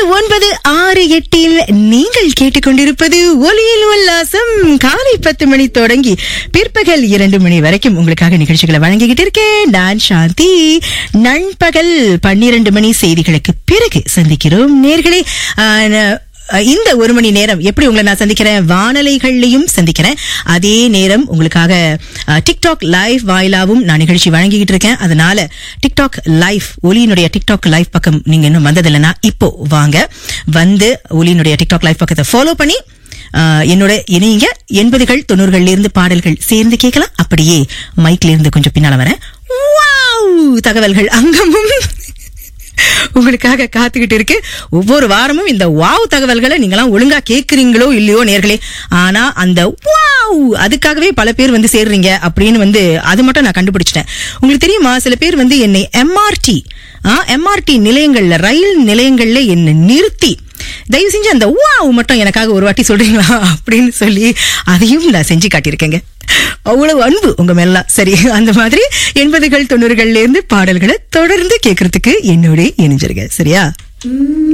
ஒன்பது ஆறு எட்டில் நீங்கள் கேட்டுக்கொண்டிருப்பது ஒலியில் உல்லாசம் காலை பத்து மணி தொடங்கி பிற்பகல் இரண்டு மணி வரைக்கும் உங்களுக்காக நிகழ்ச்சிகளை வழங்கிக்கிட்டு இருக்கேன் நான் சாந்தி நண்பகல் பன்னிரண்டு மணி செய்திகளுக்கு பிறகு சந்திக்கிறோம் நேர்களே இந்த ஒரு மணி நேரம் எப்படி உங்களை நான் சந்திக்கிறேன் வானலைகள்லையும் சந்திக்கிறேன் அதே நேரம் உங்களுக்காக அஹ், டிக்டாக் லைவ் வாயிலாவும் நான் நிகழ்ச்சி வழங்கிக்கிட்டு இருக்கேன் அதனால டிக்டாக் லைவ் ஒலியினுடைய டிக்டாக் லைவ் பக்கம் நீங்க இன்னும் வந்ததில்லைன்னா இப்போ வாங்க வந்து ஒலியினுடைய டிக்டாக் லைவ் பக்கத்தை ஃபாலோ பண்ணி ஆஹ், என்னோட இணைங்க எண்பதுகள் தொண்ணூறுகள்ல இருந்து பாடல்கள் சேர்ந்து கேட்கலாம் அப்படியே மைக்ல இருந்து கொஞ்சம் பின்னால வரேன் வாவ்! தகவல்கள் அங்கமும் உங்களுக்காக காத்துக்கிட்டு இருக்கு ஒவ்வொரு வாரமும் இந்த வாவ் தகவல்களை நீங்களாம் ஒழுங்கா கேக்குறீங்களோ இல்லையோ நேர்களே ஆனா அந்த வாவ் அதுக்காகவே பல பேர் வந்து சேர்றீங்க அப்படின்னு வந்து அது மட்டும் நான் கண்டுபிடிச்சிட்டேன் உங்களுக்கு தெரியுமா சில பேர் வந்து என்னை எம்ஆர்டி எம்ஆர்டி நிலையங்கள்ல ரயில் நிலையங்கள்ல என்னை நிறுத்தி தயவு செஞ்சு அந்த வாவ் மட்டும் எனக்காக ஒரு வாட்டி சொல்றீங்களா அப்படின்னு சொல்லி அதையும் நான் செஞ்சு காட்டியிருக்கேங்க அவ்வளவு அன்பு உங்க மேல சரி அந்த மாதிரி எண்பதுகள் தொண்ணூறுகள்ல இருந்து பாடல்களை தொடர்ந்து கேட்கறதுக்கு என்னோட இணைஞ்சிருங்க சரியா